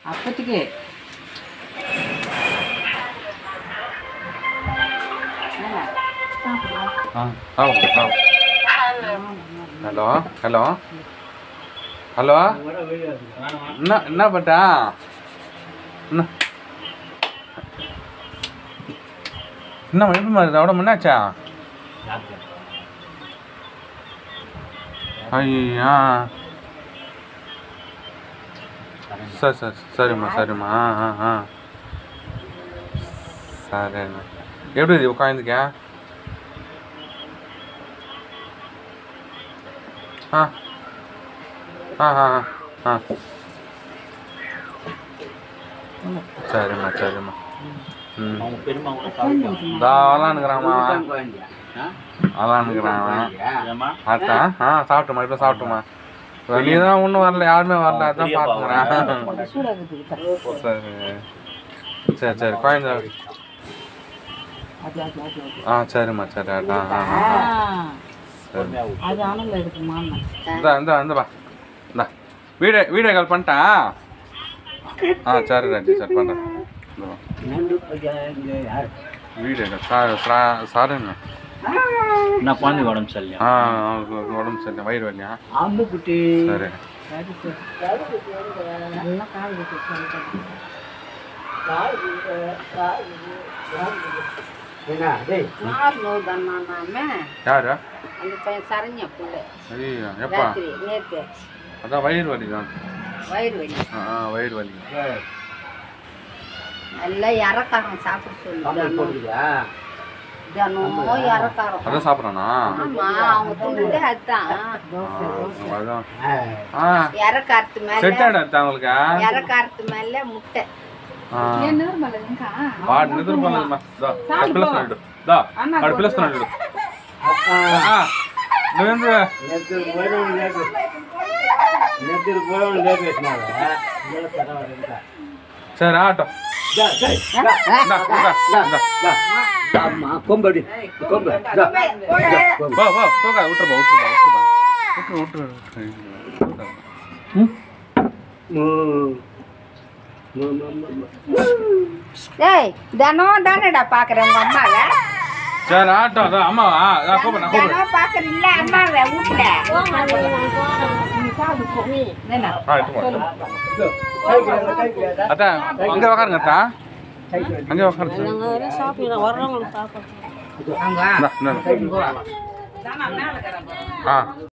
அப்பத்துக்கு என்னங்க? சாப்பிடலாம். ஆ சாப்பிடு சாப்பிடு ஹலோ ஹலோ ஹலோ என்ன என்ன பட்டா என்ன என்ன எப்படி மாதிரி அவட முன்னாச்சா ஐயா சரி சரி சரிம்மா சரிம்மா ஆ ஆ ஆ சரிண்ணா எப்படி இது உட்காந்துக்க ஆ ஆ ஆ ஆ ஆ சரிம்மா சரிம்மா ம் அவங்க பெருமா கூட இதா விளாண்டுக்கிறாம்மா விளாண்டுக்கிறான் அவன் ஏமா ஆத்தா ஆ சாப்பிட்டுமா இப்போ சாப்பிட்டுமா வெளியே தான் ஒன்றும் வரல யாருமே வரல அதான் பார்த்துக்கிறேன் கொஞ்சம் சூடாகுது தர. சரி சரி சரி குழந்த அது அது அது அது ஆ சரிம்மா சரி ஆ ஆ ஆ ஆ, சரி அது அனல் எடுக்குமான்னு இந்தா இந்தா இந்தா இந்தா வீடியோ வீடியோ கால் பண்ணிட்டா ஆ சரி ராஜி சரி பண்ணுறேன் வீடியோ கால் சார் சா சாருங்க நான் குழந்தைக்கு உடம்பு சரியில்லையா ஆ அவனுக்கு உடம்பு சரி வயிறு வலியா அம்புக்குட்டி சரி சரி சரி நல்லா காய் வைக்க சொல்லிட்டேன் நார் நோய் தானே யாரு அந்த பையன் சரண்யா பிள்ளை ஐயா எப்பா ராத்திரி நேற்று அதான் வயிறு வலி தான் வயிறு வலி ஆ ஆ வயிறு வலி எல்லாம் இறக்காரம் சாப்பிட சொல்லி தினம் இறக்காரம் அதான் சாப்பிட்றானா ஆமா அவங்க துண்டு அதுதான் அதான் ஆ இறக்காரத்து செட் மேல ஆகிடும் அவங்களுக்கு இறக்காரத்து மேல முட்டை ஆ వాడు నిద్ర పనులు పిలుస్తున్నాడు దా వాడు పిలుస్తున్నాడు ఆ, నువ్వేంద్ర సరే ఆటో கொம்படி கொம்பு బా బా తోగా ఉట్రు బా ఉట్రు బా ఉట్రు బా ఉట్రు ఉట్రు ఉట్రు ஏய் தினம் தானடா பாக்குறேன் உங்க அம்மாவை சரி ஆட்டோ அதான் அம்மாவா அதான் கூப்பிடு கூப்பிடு தினம் பாக்குறீல்ல அம்மாவை வீட்டுல என்ன ஆ எடுத்து அதான் அங்கே உக்காருங்க அத்தா அங்கே உக்காருங்க அங்க ஆ